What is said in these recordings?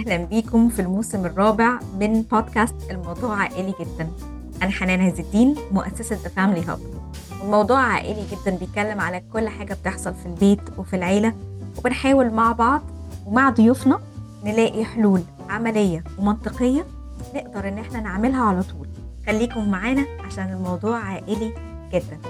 أهلا بيكم في الموسم الرابع من بودكاست الموضوع عائلي جدا أنا حنان عز الدين مؤسسة The Family Hub والموضوع عائلي جدا بيتكلم على كل حاجة بتحصل في البيت وفي العيلة وبنحاول مع بعض ومع ضيوفنا نلاقي حلول عملية ومنطقية نقدر إن احنا نعملها على طول خليكم معانا عشان الموضوع عائلي جدا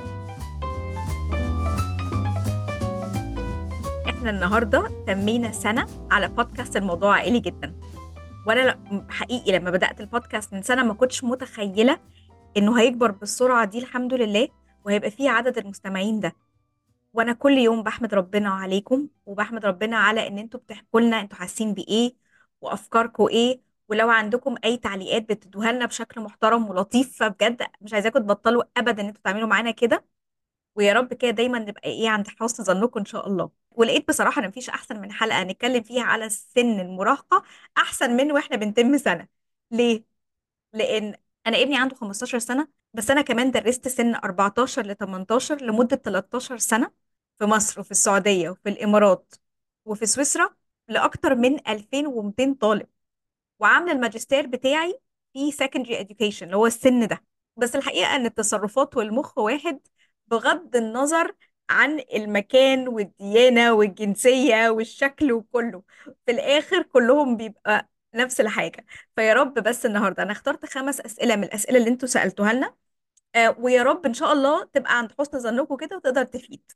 احنا النهارده تمينا سنه على بودكاست الموضوع عائلي جدا وانا ل- حقيقي لما بدات البودكاست من سنه ما كنتش متخيله انه هيكبر بالسرعه دي الحمد لله وهيبقى فيه عدد المستمعين ده وانا كل يوم بحمد ربنا عليكم وبحمد ربنا على ان انتوا بتحكوا لنا انتوا حاسين بايه وافكاركم ايه ولو عندكم اي تعليقات بتدوها لنا بشكل محترم ولطيف فبجد مش عايزاكم تبطلوا ابدا ان انتوا تعملوا معانا كده ويا رب كده دايما نبقى ايه عند حسن ظنكم ان شاء الله ولقيت بصراحه ان مفيش احسن من حلقه نتكلم فيها على سن المراهقه احسن من واحنا بنتم سنه ليه لان انا ابني عنده 15 سنه بس انا كمان درست سن 14 ل 18 لمده 13 سنه في مصر وفي السعوديه وفي الامارات وفي سويسرا لاكتر من 2200 طالب وعامله الماجستير بتاعي في secondary education اللي هو السن ده بس الحقيقه ان التصرفات والمخ واحد بغض النظر عن المكان والديانه والجنسيه والشكل وكله في الاخر كلهم بيبقى نفس الحاجه فيا رب بس النهارده انا اخترت خمس اسئله من الاسئله اللي انتوا سالتوها لنا آه، ويا رب ان شاء الله تبقى عند حسن ظنكم كده وتقدر تفيد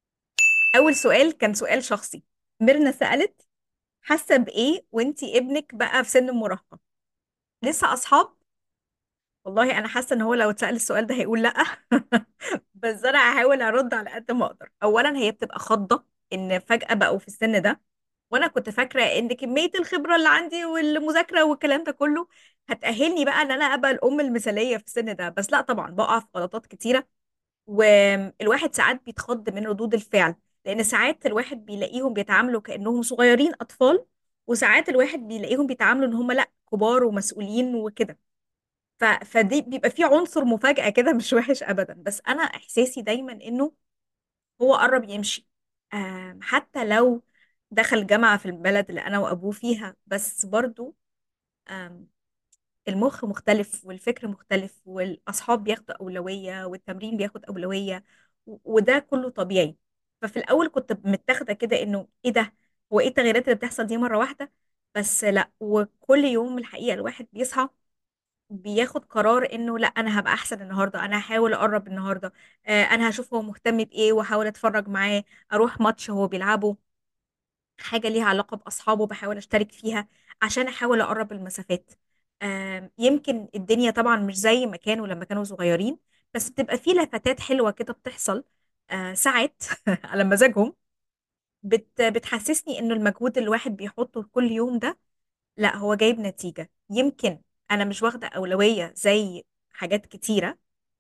اول سؤال كان سؤال شخصي ميرنا سالت حاسه بايه وانتي ابنك بقى في سن المراهقه لسه اصحاب والله انا حاسه ان هو لو اتسال السؤال ده هيقول لا بس انا هحاول ارد على قد ما اقدر اولا هي بتبقى خضه ان فجاه بقوا في السن ده وانا كنت فاكره ان كميه الخبره اللي عندي والمذاكره والكلام ده كله هتاهلني بقى ان انا ابقى الام المثاليه في السن ده بس لا طبعا بقع في غلطات كتيره والواحد ساعات بيتخض من ردود الفعل لان ساعات الواحد بيلاقيهم بيتعاملوا كانهم صغيرين اطفال وساعات الواحد بيلاقيهم بيتعاملوا ان هم لا كبار ومسؤولين وكده ف... فدي بيبقى في عنصر مفاجأة كده مش وحش ابدا بس انا احساسي دايما انه هو قرب يمشي آم، حتى لو دخل جامعة في البلد اللي انا وابوه فيها بس برضو آم، المخ مختلف والفكر مختلف والاصحاب بياخدوا اولوية والتمرين بياخد اولوية و- وده كله طبيعي ففي الاول كنت متاخده كده انه ايه ده هو ايه التغييرات اللي بتحصل دي مرة واحدة بس لا وكل يوم الحقيقة الواحد بيصحى بياخد قرار انه لا انا هبقى احسن النهارده انا هحاول اقرب النهارده آه انا هشوف هو مهتم بايه واحاول اتفرج معاه اروح ماتش هو بيلعبه حاجه ليها علاقه باصحابه بحاول اشترك فيها عشان احاول اقرب المسافات آه يمكن الدنيا طبعا مش زي ما كانوا لما كانوا صغيرين بس بتبقى في لفتات حلوه كده بتحصل آه ساعات على مزاجهم بت بتحسسني انه المجهود اللي الواحد بيحطه كل يوم ده لا هو جايب نتيجة يمكن أنا مش واخدة أولوية زي حاجات كتيرة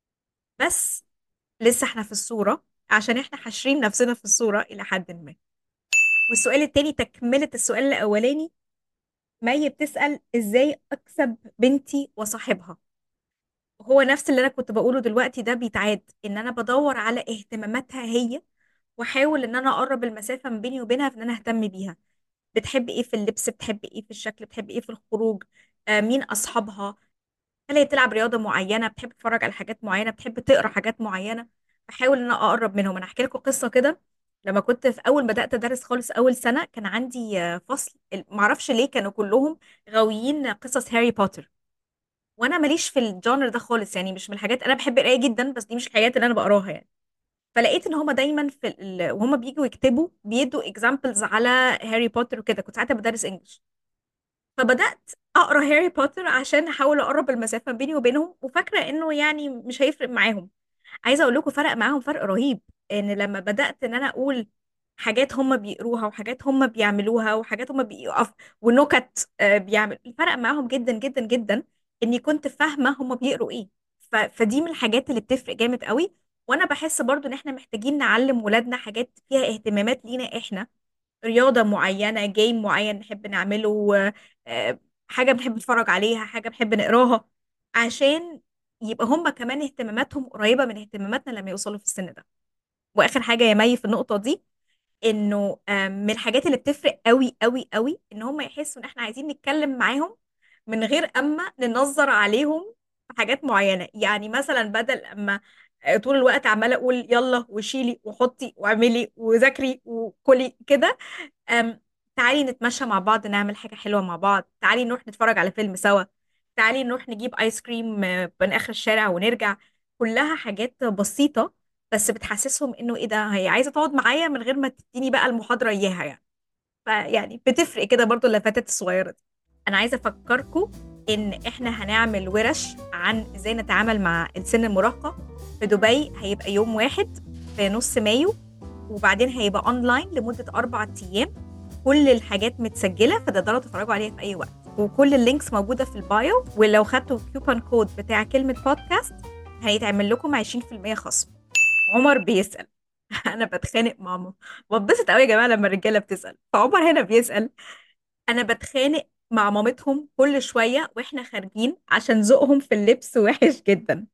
بس لسه احنا في الصورة عشان احنا حاشرين نفسنا في الصورة إلى حد ما والسؤال التاني تكملة السؤال الأولاني مي بتسأل إزاي أكسب بنتي وصاحبها هو نفس اللي أنا كنت بقوله دلوقتي ده بيتعاد إن أنا بدور على اهتماماتها هي واحاول ان انا اقرب المسافه ما بيني وبينها في ان انا اهتم بيها بتحب ايه في اللبس بتحب ايه في الشكل بتحب ايه في الخروج آه مين اصحابها هل هي بتلعب رياضة معينة بتحب تتفرج على حاجات معينة بتحب تقرا حاجات معينة بحاول ان انا اقرب منهم انا احكي لكم قصة كده لما كنت في اول بدأت ادرس خالص اول سنة كان عندي آه، فصل ال- معرفش ليه كانوا كلهم غاويين قصص هاري بوتر وانا ماليش في الجانر ده خالص يعني مش من الحاجات انا بحب القرايه جدا بس دي مش الحاجات اللي انا بقراها يعني فلقيت ان هما دايما في ال... وهما بيجوا يكتبوا بيدوا اكزامبلز على هاري بوتر وكده كنت ساعتها بدرس انجلش فبدأت أقرأ هاري بوتر عشان أحاول أقرب المسافة بيني وبينهم وفاكرة إنه يعني مش هيفرق معاهم عايزة أقول لكم فرق معاهم فرق رهيب إن لما بدأت إن أنا أقول حاجات هم بيقروها وحاجات هم بيعملوها وحاجات هم بيقف ونكت آه، بيعمل فرق معاهم جدا جدا جدا إني كنت فاهمة هم بيقروا إيه ف... فدي من الحاجات اللي بتفرق جامد قوي وأنا بحس برضو إن إحنا محتاجين نعلم ولادنا حاجات فيها اهتمامات لينا إحنا رياضة معينة جيم معين نحب نعمله آه، حاجة بنحب نتفرج عليها حاجة بنحب نقراها عشان يبقى هم كمان اهتماماتهم قريبة من اهتماماتنا لما يوصلوا في السن ده وآخر حاجة يا مي في النقطة دي انه آم، من الحاجات اللي بتفرق قوي قوي قوي ان هم يحسوا ان احنا عايزين نتكلم معاهم من غير اما ننظر عليهم في حاجات معينة يعني مثلا بدل اما طول الوقت عمالة اقول يلا وشيلي وحطي واعملي وذاكري وكلي كده أم تعالي نتمشى مع بعض نعمل حاجة حلوة مع بعض تعالي نروح نتفرج على فيلم سوا تعالي نروح نجيب ايس كريم آه، من اخر الشارع ونرجع كلها حاجات بسيطة بس بتحسسهم انه ايه ده هي عايزة تقعد معايا من غير ما تديني بقى المحاضرة اياها يعني فيعني بتفرق كده برضو اللفتات الصغيرة دي انا عايزة افكركم ان احنا هنعمل ورش عن ازاي نتعامل مع السن المراهقة في دبي هيبقى يوم واحد في نص مايو وبعدين هيبقى اونلاين لمدة أربع أيام كل الحاجات متسجلة فتقدروا تتفرجوا عليها في أي وقت وكل اللينكس موجودة في البايو ولو خدتوا الكوبون كود بتاع كلمة بودكاست هيتعمل لكم 20% خصم عمر بيسأل أنا بتخانق مع ماما بتبسط قوي يا جماعة لما الرجالة بتسأل فعمر هنا بيسأل أنا بتخانق مع مامتهم كل شوية وإحنا خارجين عشان ذوقهم في اللبس وحش جدا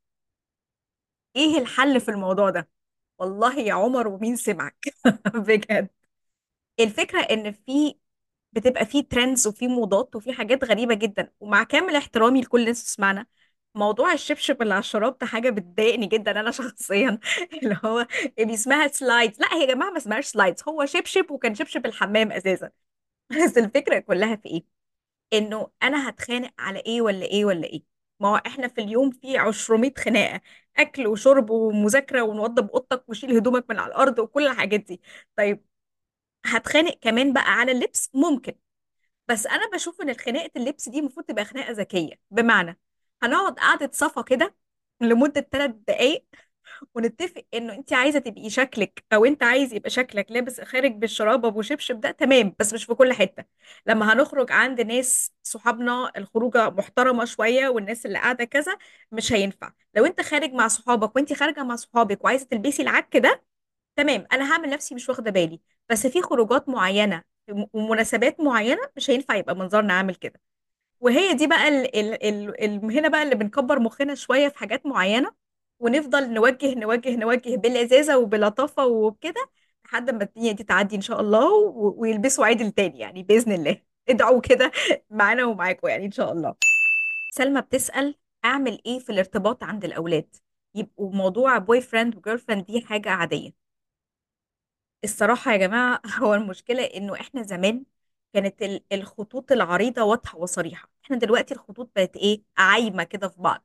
إيه الحل في الموضوع ده؟ والله يا عمر ومين سمعك بجد الفكرة ان في بتبقى في ترندز وفي موضات وفي حاجات غريبة جدا ومع كامل احترامي لكل الناس بتسمعنا موضوع الشبشب اللي على الشراب ده حاجة بتضايقني جدا انا شخصيا اللي هو اللي اسمها سلايدز لا هي يا جماعة ما اسمهاش سلايدز هو شبشب وكان شبشب الحمام اساسا بس الفكرة كلها في ايه انه انا هتخانق على ايه ولا ايه ولا ايه ما هو احنا في اليوم في 200 خناقة اكل وشرب ومذاكرة ونوضب اوضتك وشيل هدومك من على الارض وكل الحاجات دي طيب هتخانق كمان بقى على اللبس ممكن بس انا بشوف ان خناقه اللبس دي المفروض تبقى خناقه ذكيه بمعنى هنقعد قعده صفا كده لمده ثلاث دقايق ونتفق انه انت عايزه تبقي شكلك او انت عايز يبقى شكلك لابس خارج بالشراب ابو شبشب ده تمام بس مش في كل حته لما هنخرج عند ناس صحابنا الخروجه محترمه شويه والناس اللي قاعده كذا مش هينفع لو انت خارج مع صحابك وانت خارجه مع صحابك وعايزه تلبسي العك ده تمام انا هعمل نفسي مش واخده بالي بس في خروجات معينه ومناسبات معينه مش هينفع يبقى منظرنا عامل كده وهي دي بقى ال ال ال ال هنا بقى اللي بنكبر مخنا شويه في حاجات معينه ونفضل نوجه نوجه نوجه باللذاذه وبلطافه وبكده لحد ما الدنيا دي تعدي ان شاء الله و- ويلبسوا عيد تاني يعني باذن الله ادعوا كده معانا ومعاكم يعني ان شاء الله سلمى بتسأل اعمل ايه في الارتباط عند الاولاد يبقوا موضوع بوي فريند وجيرل فريند دي حاجه عاديه الصراحة يا جماعة هو المشكلة إنه إحنا زمان كانت ال- الخطوط العريضة واضحة وصريحة إحنا دلوقتي الخطوط بقت إيه عايمة كده في بعض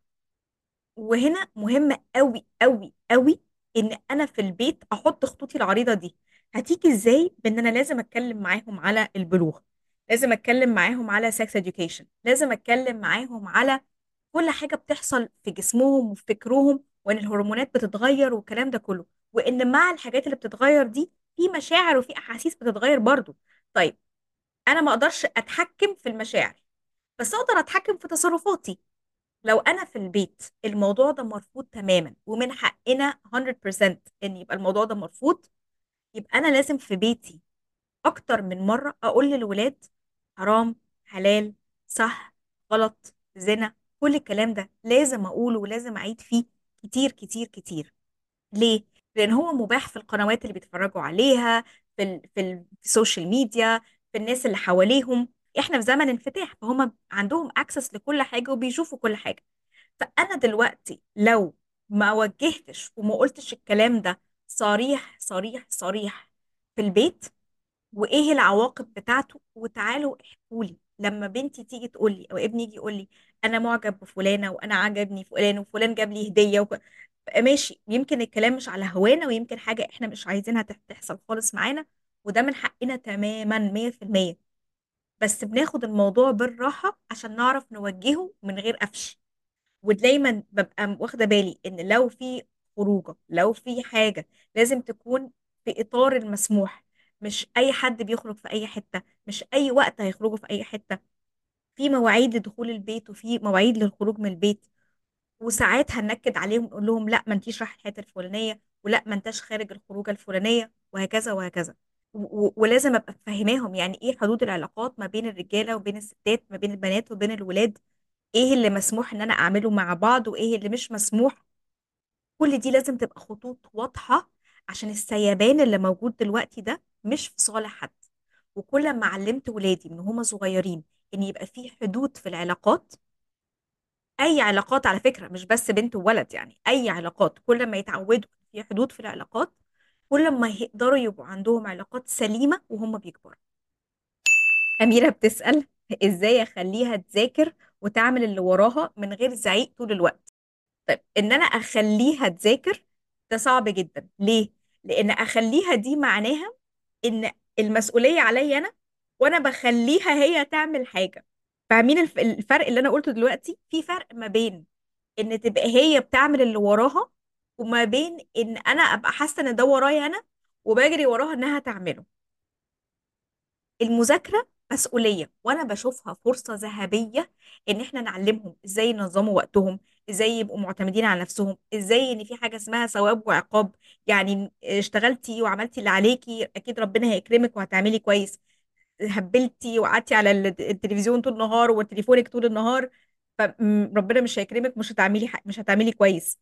وهنا مهم قوي قوي قوي إن أنا في البيت أحط خطوطي العريضة دي هتيجي إزاي بإن أنا لازم أتكلم معاهم على البلوغ لازم أتكلم معاهم على سكس education لازم أتكلم معاهم على كل حاجة بتحصل في جسمهم وفي فكرهم وإن الهرمونات بتتغير والكلام ده كله وإن مع الحاجات اللي بتتغير دي في مشاعر وفي أحاسيس بتتغير برضو طيب أنا ما أقدرش أتحكم في المشاعر بس أقدر أتحكم في تصرفاتي لو أنا في البيت الموضوع ده مرفوض تماما ومن حقنا 100% إن يبقى الموضوع ده مرفوض يبقى أنا لازم في بيتي اكتر من مره اقول للولاد حرام حلال صح غلط زنا كل الكلام ده لازم اقوله ولازم اعيد فيه كتير كتير كتير ليه لان هو مباح في القنوات اللي بيتفرجوا عليها في ال في, ال في السوشيال ميديا في الناس اللي حواليهم احنا في زمن انفتاح فهم عندهم اكسس لكل حاجه وبيشوفوا كل حاجه فانا دلوقتي لو ما وجهتش وما قلتش الكلام ده صريح صريح صريح في البيت وايه العواقب بتاعته وتعالوا احكوا لي لما بنتي تيجي تقول لي او ابني يجي يقول لي انا معجب بفلانه وانا عجبني فلان وفلان جاب لي هديه وك... ماشي يمكن الكلام مش على هوانا ويمكن حاجه احنا مش عايزينها تح- تحصل خالص معانا وده من حقنا تماما 100% بس بناخد الموضوع بالراحه عشان نعرف نوجهه من غير قفش ودايما ببقى واخده بالي ان لو في خروجه لو في حاجه لازم تكون في اطار المسموح مش اي حد بيخرج في اي حته مش اي وقت هيخرجوا في اي حته في مواعيد لدخول البيت وفي مواعيد للخروج من البيت وساعات هننكد عليهم نقول لهم لا ما انتيش رايح الحته الفلانيه ولا ما انتش خارج الخروجه الفلانيه وهكذا وهكذا و- و- ولازم ابقى فاهماهم يعني ايه حدود العلاقات ما بين الرجاله وبين الستات ما بين البنات وبين الولاد ايه اللي مسموح ان انا اعمله مع بعض وايه اللي مش مسموح كل دي لازم تبقى خطوط واضحة عشان السيبان اللي موجود دلوقتي ده مش في صالح حد وكل ما علمت ولادي من هما صغيرين ان يبقى في حدود في العلاقات اي علاقات على فكره مش بس بنت وولد يعني اي علاقات كل ما يتعودوا في حدود في العلاقات كل ما يقدروا يبقوا عندهم علاقات سليمه وهم بيكبروا اميره بتسال ازاي اخليها تذاكر وتعمل اللي وراها من غير زعيق طول الوقت طيب ان انا اخليها تذاكر ده صعب جدا ليه لان اخليها دي معناها ان المسؤوليه عليا انا وانا بخليها هي تعمل حاجه فاهمين الف- الفرق اللي انا قلته دلوقتي في فرق ما بين ان تبقى هي بتعمل اللي وراها وما بين ان انا ابقى حاسه ان ده ورايا انا وبجري وراها انها تعمله المذاكره مسؤوليه وانا بشوفها فرصه ذهبيه ان احنا نعلمهم ازاي ينظموا وقتهم ازاي يبقوا معتمدين على نفسهم ازاي ان في حاجه اسمها ثواب وعقاب يعني اشتغلتي وعملتي اللي عليكي اكيد ربنا هيكرمك وهتعملي كويس هبلتي وقعدتي على ال- التلفزيون طول النهار وتليفونك طول النهار فربنا مش هيكرمك مش هتعملي ح- مش هتعملي كويس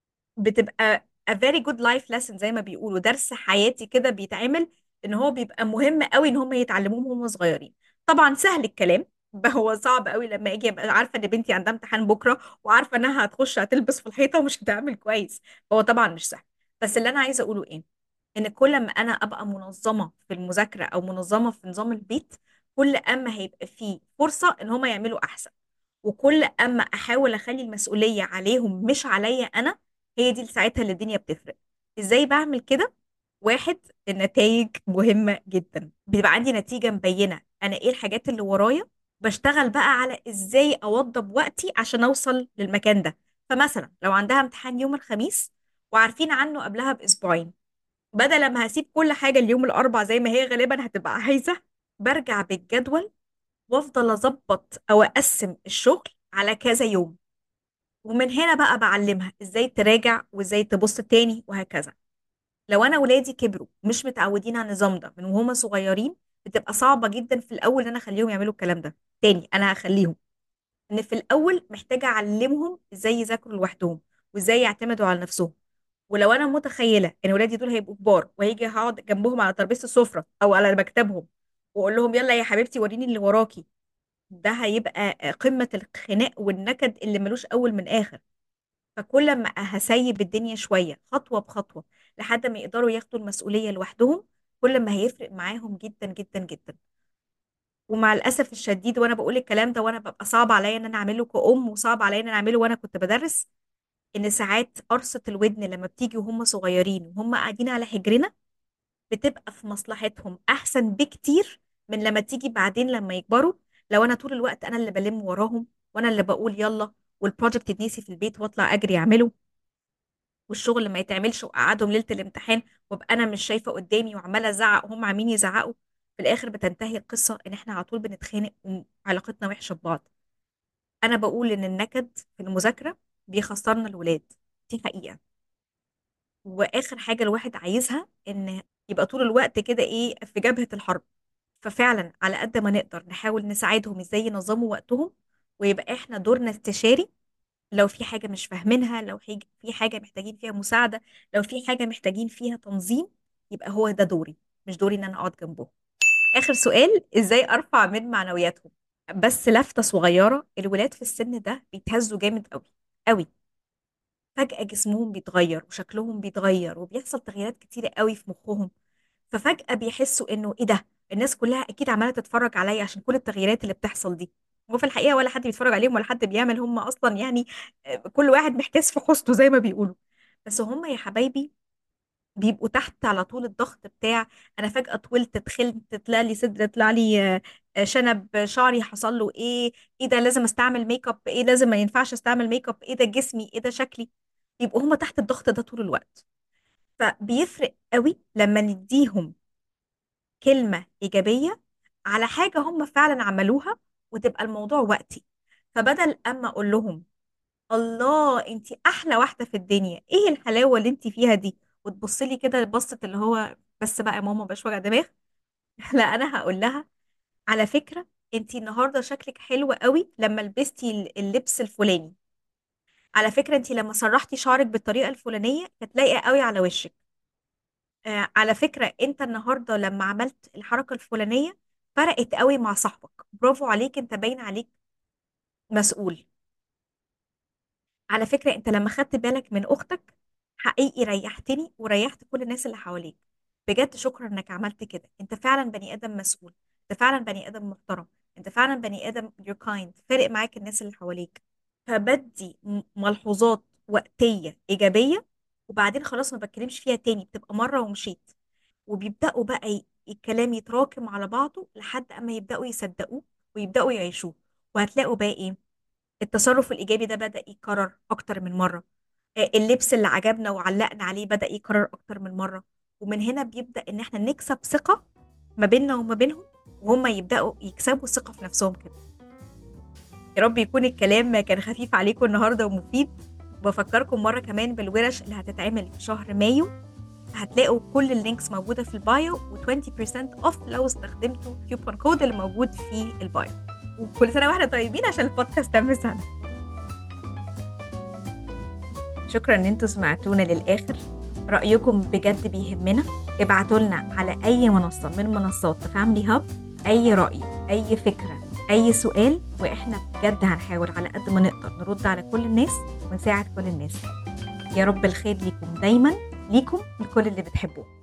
بتبقى a very good life lesson زي ما بيقولوا درس حياتي كده بيتعمل ان هو بيبقى مهم قوي ان هم يتعلموه وهم صغيرين طبعا سهل الكلام ب- هو صعب قوي لما اجي ابقى عارفه ان بنتي عندها امتحان بكره وعارفه انها هتخش هتلبس في الحيطه ومش هتعمل كويس هو طبعا مش سهل بس اللي انا عايزه اقوله ايه ان كل ما انا ابقى منظمه في المذاكره او منظمه في نظام البيت كل اما هيبقى فيه فرصه ان هم يعملوا احسن وكل اما احاول اخلي المسؤوليه عليهم مش عليا انا هي دي اللي ساعتها اللي الدنيا بتفرق ازاي بعمل كده واحد النتائج مهمه جدا بيبقى عندي نتيجه مبينه انا ايه الحاجات اللي ورايا بشتغل بقى على ازاي اوضب وقتي عشان اوصل للمكان ده فمثلا لو عندها امتحان يوم الخميس وعارفين عنه قبلها باسبوعين بدل ما هسيب كل حاجه اليوم الاربع زي ما هي غالبا هتبقى عايزه برجع بالجدول وافضل اظبط او اقسم الشغل على كذا يوم ومن هنا بقى بعلمها ازاي تراجع وازاي تبص تاني وهكذا لو انا ولادي كبروا مش متعودين على النظام ده من وهم صغيرين بتبقى صعبة جدا في الاول ان انا اخليهم يعملوا الكلام ده تاني انا هخليهم ان في الاول محتاجة اعلمهم ازاي يذاكروا لوحدهم وازاي يعتمدوا على نفسهم ولو انا متخيلة ان ولادي دول هيبقوا كبار وهيجي هقعد جنبهم على ترابيزة السفرة او على مكتبهم واقول لهم يلا يا حبيبتي وريني اللي وراكي ده هيبقى قمة الخناق والنكد اللي ملوش أول من آخر فكل ما هسيب الدنيا شوية خطوة بخطوة لحد ما يقدروا ياخدوا المسؤولية لوحدهم كل ما هيفرق معاهم جدا جدا جدا ومع الأسف الشديد وأنا بقول الكلام ده وأنا ببقى صعب عليا إن أنا أعمله كأم وصعب عليا إن أنا أعمله وأنا كنت بدرس إن ساعات قرصة الودن لما بتيجي وهم صغيرين وهم قاعدين على حجرنا بتبقى في مصلحتهم احسن بكتير من لما تيجي بعدين لما يكبروا لو انا طول الوقت انا اللي بلم وراهم وانا اللي بقول يلا والبروجكت يتنسي في البيت واطلع اجري اعمله والشغل ما يتعملش واقعدهم ليله الامتحان وابقى انا مش شايفه قدامي وعماله ازعق وهم عاملين يزعقوا في الاخر بتنتهي القصه ان احنا على طول بنتخانق وعلاقتنا وحشه ببعض انا بقول ان النكد في المذاكره بيخسرنا الولاد دي حقيقه واخر حاجه الواحد عايزها ان يبقى طول الوقت كده ايه في جبهه الحرب ففعلا على قد ما نقدر نحاول نساعدهم ازاي ينظموا وقتهم ويبقى احنا دورنا استشاري لو في حاجة مش فاهمينها لو حاجة في حاجة محتاجين فيها مساعدة لو في حاجة محتاجين فيها تنظيم يبقى هو ده دوري مش دوري ان انا اقعد جنبهم اخر سؤال ازاي ارفع من معنوياتهم بس لفتة صغيرة الولاد في السن ده بيتهزوا جامد قوي قوي فجأة جسمهم بيتغير وشكلهم بيتغير وبيحصل تغييرات كتيرة قوي في مخهم ففجأة بيحسوا انه ايه ده الناس كلها اكيد عمالة تتفرج عليا عشان كل التغييرات اللي بتحصل دي وفي الحقيقة ولا حد بيتفرج عليهم ولا حد بيعمل هم اصلا يعني آه، كل واحد محتاس في حسنه زي ما بيقولوا بس هم يا حبايبي بيبقوا تحت على طول الضغط بتاع انا فجأة طولت تخنت طلع لي صدر طلع لي آه، آه، شنب شعري حصل له ايه ايه ده لازم استعمل ميك اب ايه لازم ما ينفعش استعمل ميك اب ايه ده جسمي ايه ده شكلي يبقوا هم تحت الضغط ده طول الوقت فبيفرق قوي لما نديهم كلمة إيجابية على حاجة هم فعلا عملوها وتبقى الموضوع وقتي فبدل أما أقول لهم الله أنت أحلى واحدة في الدنيا إيه الحلاوة اللي أنت فيها دي وتبص لي كده بصة اللي هو بس بقى يا ماما مبقاش وجع دماغ لا أنا هقول لها على فكرة أنت النهاردة شكلك حلو قوي لما لبستي اللبس الفلاني على فكرة أنت لما سرحتي شعرك بالطريقة الفلانية كانت لايقة قوي على وشك آه على فكرة انت النهاردة لما عملت الحركة الفلانية فرقت قوي مع صاحبك برافو عليك انت باين عليك مسؤول على فكرة انت لما خدت بالك من اختك حقيقي ريحتني وريحت كل الناس اللي حواليك بجد شكرا انك عملت كده انت فعلا بني ادم مسؤول انت فعلا بني ادم محترم انت فعلا بني ادم you're kind فارق معاك الناس اللي حواليك فبدي م- ملحوظات وقتية إيجابية وبعدين خلاص ما بتكلمش فيها تاني بتبقى مرة ومشيت وبيبدأوا بقى ي- الكلام يتراكم على بعضه لحد أما يبدأوا يصدقوه ويبدأوا يعيشوه وهتلاقوا بقى إيه التصرف الإيجابي ده بدأ يكرر أكتر من مرة آه، اللبس اللي عجبنا وعلقنا عليه بدأ يكرر أكتر من مرة ومن هنا بيبدأ إن إحنا نكسب ثقة ما بيننا وما بينهم وهم يبدأوا يكسبوا ثقة في نفسهم كده يا رب يكون الكلام كان خفيف عليكم النهارده ومفيد وبفكركم مرة كمان بالورش اللي هتتعمل في شهر مايو هتلاقوا كل اللينكس موجودة في البايو و20% اوف لو استخدمتوا كيوبون كود اللي موجود في البايو وكل سنة واحنا طيبين عشان البودكاست تم سنة شكرا ان انتوا سمعتونا للآخر رأيكم بجد بيهمنا ابعتوا لنا على أي منصة من منصات فاميلي هاب أي رأي أي فكرة أي سؤال وإحنا بجد هنحاول على قد ما نقدر نرد على كل الناس ونساعد كل الناس يا رب الخير ليكم دايما ليكم لكل اللي بتحبوه